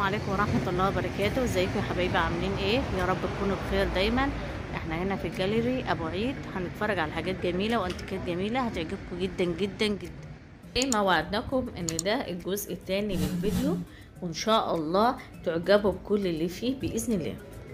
عليكم ورحمة الله وبركاته ازيكم يا حبايبي عاملين ايه يا رب تكونوا بخير دايما احنا هنا في الجاليري ابو عيد هنتفرج على حاجات جميلة وانتيكات جميلة هتعجبكم جدا جدا جدا ايه ما وعدناكم ان ده الجزء الثاني للفيديو وان شاء الله تعجبوا بكل اللي فيه باذن الله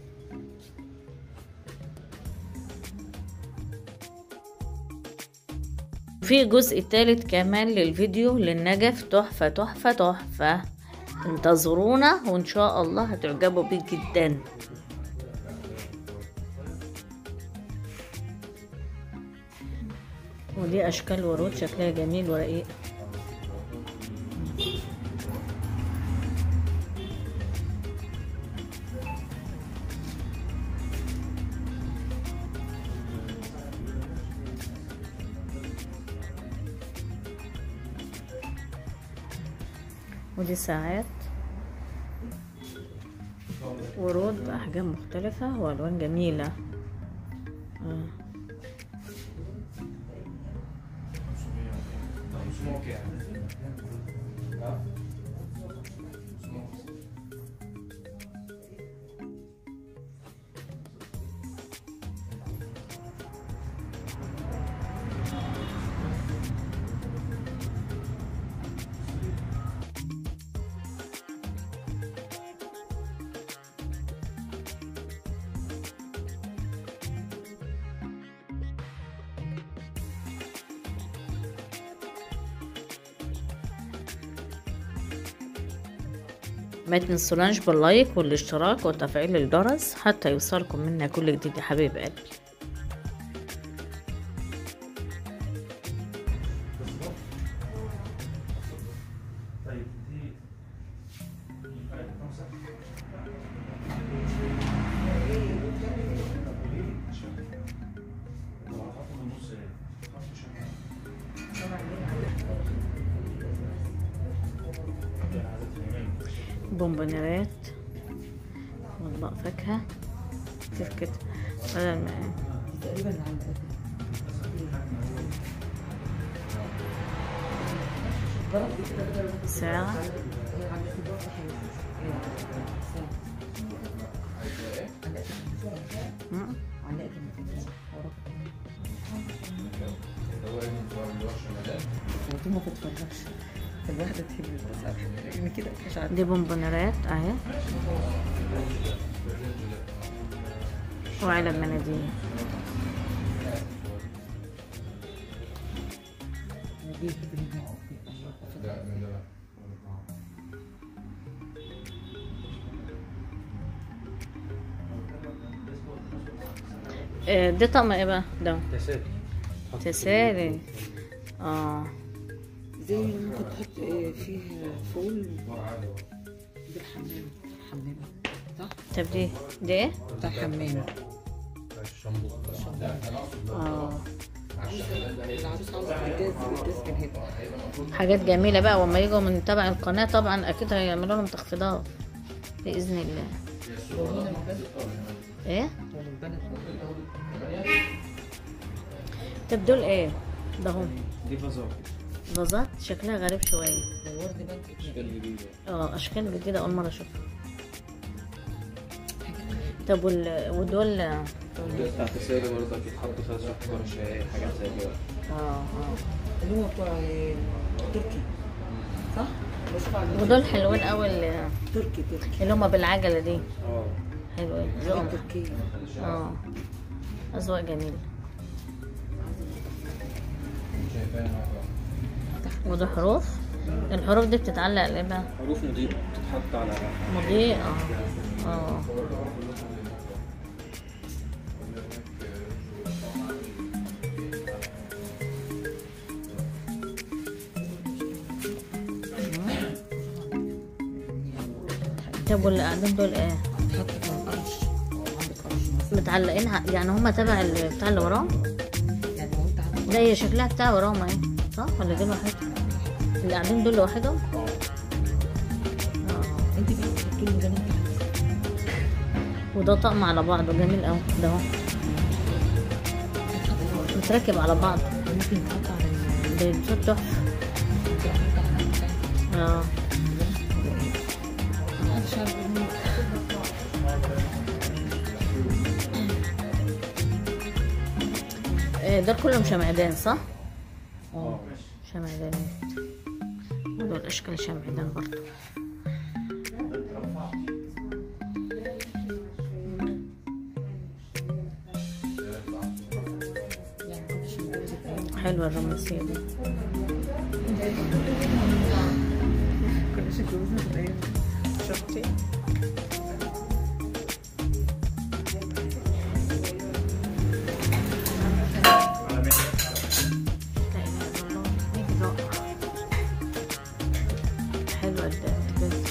في جزء تالت كمان للفيديو للنجف تحفة تحفة تحفة انتظرونا وان شاء الله هتعجبوا بيه جدا ودي اشكال ورود شكلها جميل ورقيق ودي ساعات ورود بأحجام مختلفة وألوان جميلة آه. ما تنسوناش باللايك والاشتراك وتفعيل الجرس حتى يوصلكم منا كل جديد يا حبيب قلبي طيب دي بونبونيرات واطباق فاكهة كيف كده بدل ما تقريبا عند ضرب دي كده كده ساعة هي عند في الوقت حلو مم. علقت ودي ما بتفرجش الواحدة تهب بس يعني كده مش عارفة دي بونبونيرات اهي وعلب مناديل دي كده آه، دي طقم ايه بقى ده تسالي تسالي اه زي ممكن تحط آه، فيه فول بالحمام حمام صح؟ طب دي دي ايه بتاع حمام الشامبو اه العروس عاوزة تجاز تجاز من هنا حاجات جميلة بقى وما يجوا من تبع القناة طبعا أكيد هيعملوا لهم تخفيضات بإذن الله وهنا البنت إيه؟ والبنت طب دول إيه؟ ده هم دي فازات فازات شكلها غريب شوية والورد بنت اشكال جديده اه أشكال جديدة أول مرة أشوفها طب وال... ودول اه دي بتاعت تسالي برضه بتتحط فيها سكر شاي حاجات زي كده اه اللي هو بتوع آه، تركي صح؟ بشوف على اليوتيوب. ودول حلوين أوي اللي, تركي تركي اللي هما بالعجلة دي اه حلوين حاجات ذوقهم تركية اه أذواق جميلة وده حروف الحروف دي بتتعلق ليه بقى؟ حروف نضيفه بتتحط على مضيء اه اه طب واللي قاعدين دول ايه؟ حط في القرش عندك قرش مثلا متعلقين ع- يعني هما تبع ال- بتاع اللي وراهم؟ يعني لو انت عندك ده هي شكلها بتاع وراهم اهي صح ولا دي لوحدهم؟ اللي قاعدين دول لوحدهم؟ اه انت بقى بتحطي له زي ما انت عايزه وده طقم على بعضه جميل قوي ده اهو متركب على بعض ممكن تحط على ال- ده صوت تحفه ممكن تحط على البتاع. اه مش عارفه هم آه، دول كلهم شمعدان صح؟ اه شمعدانات ودول اشكال شمعدان برضو يعني كنتش متجوزة أيام حلوة الرومانسية دي كناش اتجوزنا في الأيام دي. شفتي؟ لا إله إلا الله هيك رائع حلوة البنت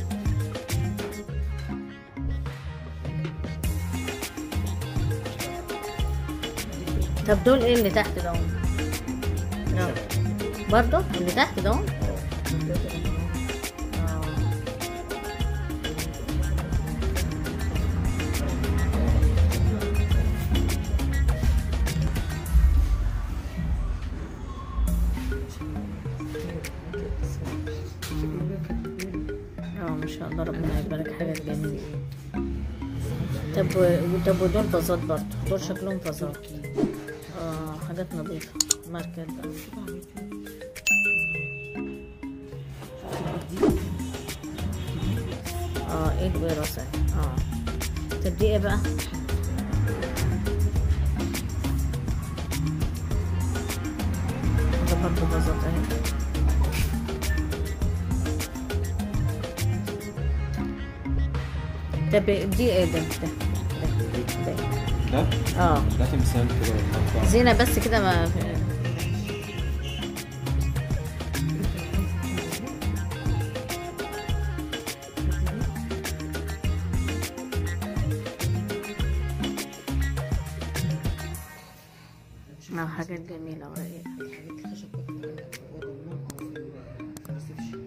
طب دول ايه اللي تحت ده برضه اللي تحت ده اه ما شاء الله ربنا يبارك حاجات جميلة طب و- طب ودول فازات برضه دول شكلهم فازات اه حاجات نظيفة ماركة ده اه ايه الوراثة اه طب دي ايه بقى؟ ده برضه فازات اهي طب دي ايه ده؟ ده ده ده ده اه ده تمثال كده مقطع. زينة بس كده ما اه حاجات جميلة ورقيقة الحاجات الخشب كده وضمناها في الريسبشن.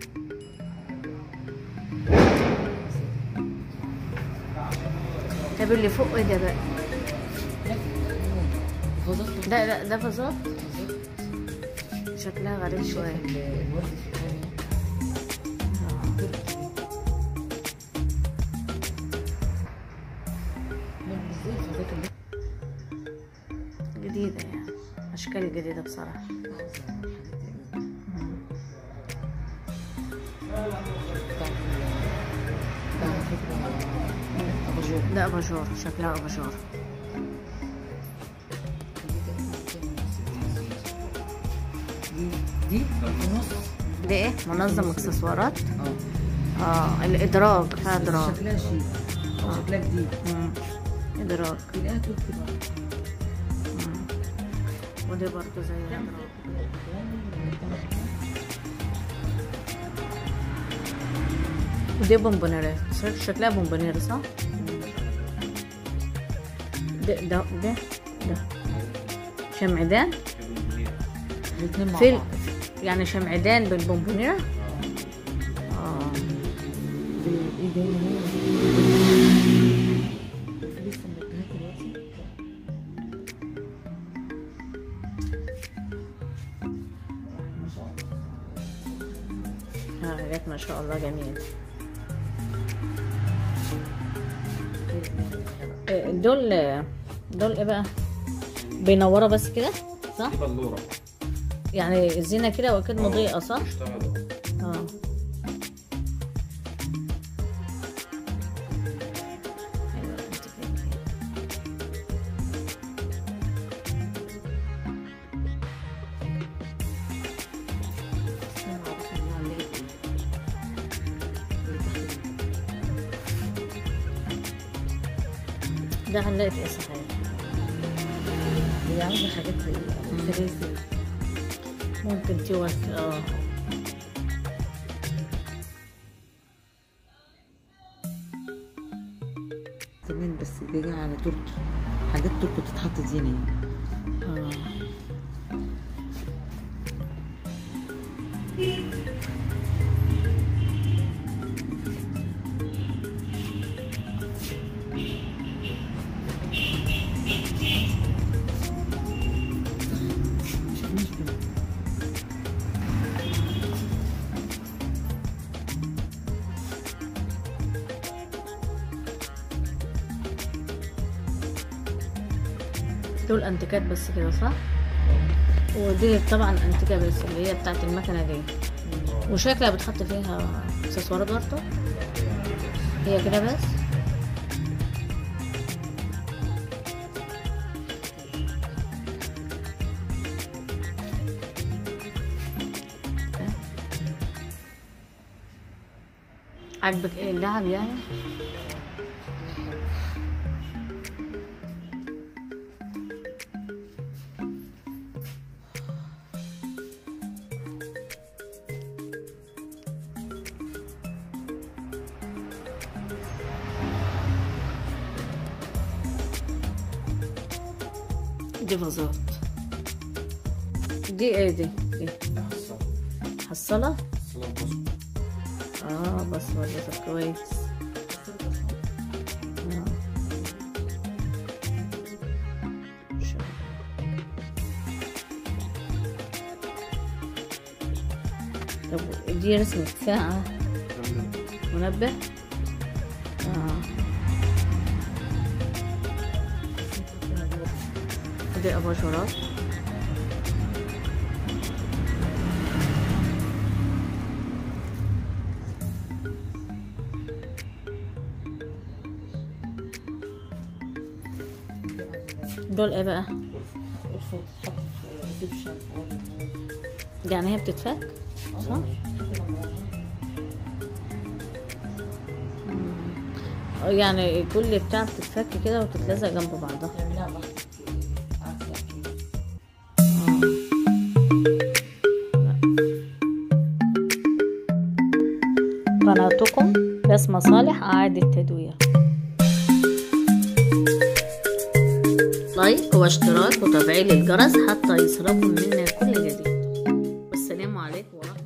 طب اللي فوق ايه ده بقى؟ فازات لا لا ده فازات فازات. شكلها غريب شوية الورد في الحاجة جديدة يعني أشكال جديدة بصراحة ده أباجور شكلها أباجور دي في نص ده إيه؟ منظم إكسسوارات اه اه الإدراج فيها إدراج شكلها شيك او شكلها جديد مم. إدراج تلاقيها تركي بقى مم. ودي برضه زي الإدراج ودي بونبونيرات شك- شكلها بونبونير صح؟ ده ده ده ده شمعدان الاثنين مع في بعض يعني شمعدان بالبونبونيرة اه ايه ده لسه مركبها دلوقتي ما شاء الله آه، حاجات ما شاء الله جميلة آه، دول دول ايه بقى بينوروا بس كده صح دي بلورة يعني الزينة كده واكيد مضيئة صح اشتغل اه حلوة انت كده. استنى عارفة ان انا لقيت ايه اللي تحت دي. ده هنلاقي ايه صحيح هي عاوزة حاجات زي سلاسل ممكن توك اه زمان بس دي جاية على تركي حاجات تركي تتحط زينة يعني اه شفناش بيه دول انتيكات بس كده صح ودي طبعا انتيكه بس اللي هي بتاعت المكنه دي وشكلها بتحط فيها اكسسوارات برضه هي كده بس عاجبك ايه اللعب يعني دي فازات دي ايه دي دي حصلة اه بس ولا كويس آه. شو. طب دي رسمة ساعة منبه اه دي اباجورات دول ايه بقى الفوط تحط في الدبشة يعني هي بتتفك صح آه، يعني كل بتاع بتتفك كده وتتلزق جنب بعضها تعملها بحث عارفة كده قناتكم بسمة صالح أعادة تدوير لايك واشتراك وتفعيل الجرس حتى يصلكم منا كل جديد والسلام عليكم ورحمة